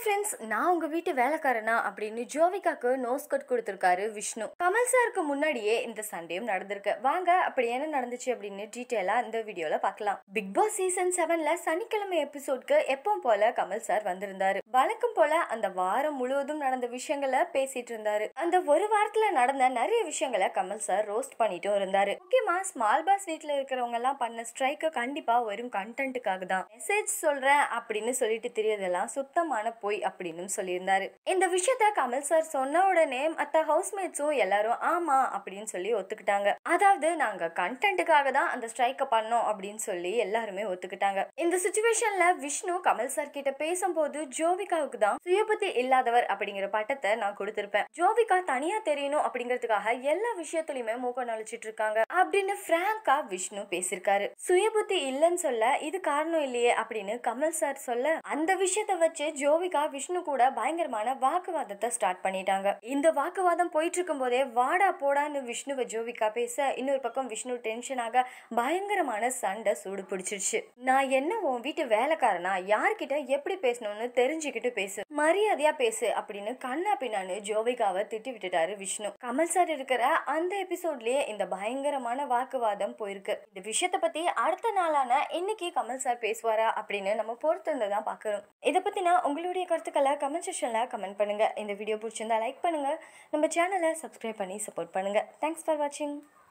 friends நான் உங்க வீட்டு வேலைக்காரனா அப்படின்னு ஜோவிகாக்கு நோஸ் கட் கொடுத்திருக்காரு விஷ்ணு கமல் சாருக்கு முன்னாடியே இந்த சண்டையும் நடந்திருக்கு வாங்க அப்படி என்ன நடந்துச்சு அப்படின்னு டீட்டெயிலா இந்த வீடியோல பார்க்கலாம் பிக் பாஸ் சீசன் செவன்ல சனிக்கிழமை எபிசோட்க்கு எப்பவும் போல கமல் சார் வந்திருந்தாரு வழக்கம் போல அந்த வாரம் முழுவதும் நடந்த விஷயங்களை பேசிட்டு இருந்தாரு அந்த ஒரு வாரத்துல நடந்த நிறைய விஷயங்களை கமல் சார் ரோஸ்ட் பண்ணிட்டும் இருந்தாரு முக்கியமா ஸ்மால் பாஸ் வீட்ல இருக்கிறவங்க எல்லாம் பண்ண ஸ்ட்ரைக்கு கண்டிப்பா வெறும் கண்டென்ட்டுக்காக தான் மெசேஜ் சொல்றேன் அப்படின்னு சொல்லிட்டு தெரியறதெல்லாம் சுத்தமான பொய் அப்படின்னு சொல்லியிருந்தாரு இந்த விஷயத்த கமல் சார் சொன்ன உடனே மத்த ஹவுஸ்மேட்ஸும் எல்லாரும் ஆமா அப்படின்னு சொல்லி ஒத்துக்கிட்டாங்க அதாவது நாங்க கண்டென்ட்டுக்காக தான் அந்த ஸ்ட்ரைக்கை பண்ணோம் அப்படின்னு சொல்லி எல்லாருமே ஒத்துக்கிட்டாங்க இந்த சுச்சுவேஷன்ல விஷ்ணு கமல் சார் கிட்ட பேசும்போது ஜோவிகாவுக்கு தான் சுயபுத்தி இல்லாதவர் அப்படிங்கிற பட்டத்தை நான் கொடுத்திருப்பேன் ஜோவிகா தனியா தெரியணும் அப்படிங்கிறதுக்காக எல்லா விஷயத்துலயுமே மூக்க நுழைச்சிட்டு இருக்காங்க அப்படின்னு பிராங்கா விஷ்ணு பேசியிருக்காரு சுயபுத்தி இல்லைன்னு சொல்ல இது காரணம் இல்லையே அப்படின்னு கமல் சார் சொல்ல அந்த விஷயத்த வச்சு ஜோவிகா விஷ்ணு கூட பயங்கரமான வாக்குவாதத்தை ஸ்டார்ட் பண்ணிட்டாங்க இந்த வாக்குவாதம் போயிட்டு இருக்கும் போதே வாடா போடான்னு விஷ்ணுவை ஜோவிகா பேச இன்னொரு பக்கம் விஷ்ணு டென்ஷன் ஆக பயங்கரமான சண்டை சூடு பிடிச்சிருச்சு நான் என்ன உன் வீட்டு வேலைக்காரனா யார்கிட்ட எப்படி பேசணும்னு தெரிஞ்சுக்கிட்டு பேசு மரியாதையா பேசு அப்படின்னு கண்ணா பின்னான்னு ஜோவிகாவை திட்டி விட்டுட்டாரு விஷ்ணு கமல் சார் இருக்கிற அந்த எபிசோட்லயே இந்த பயங்கரமான வாக்குவாதம் போயிருக்கு இந்த விஷயத்த பத்தி அடுத்த நாளான இன்னைக்கு கமல் சார் பேசுவாரா அப்படின்னு நம்ம பொறுத்திருந்து தான் பார்க்கணும் இதை பத்தின உங்களுடைய கருத்துக்களை கமெண்ட் செக்ஷன்ல கமெண்ட் பண்ணுங்க இந்த வீடியோ பிடிச்சிருந்தா லைக் பண்ணுங்க நம்ம சேனலை சப்ஸ்கிரைப் பண்ணி சப்போர்ட் பண்ணுங்க தேங்க்ஸ் ஃபார் வாட்சிங்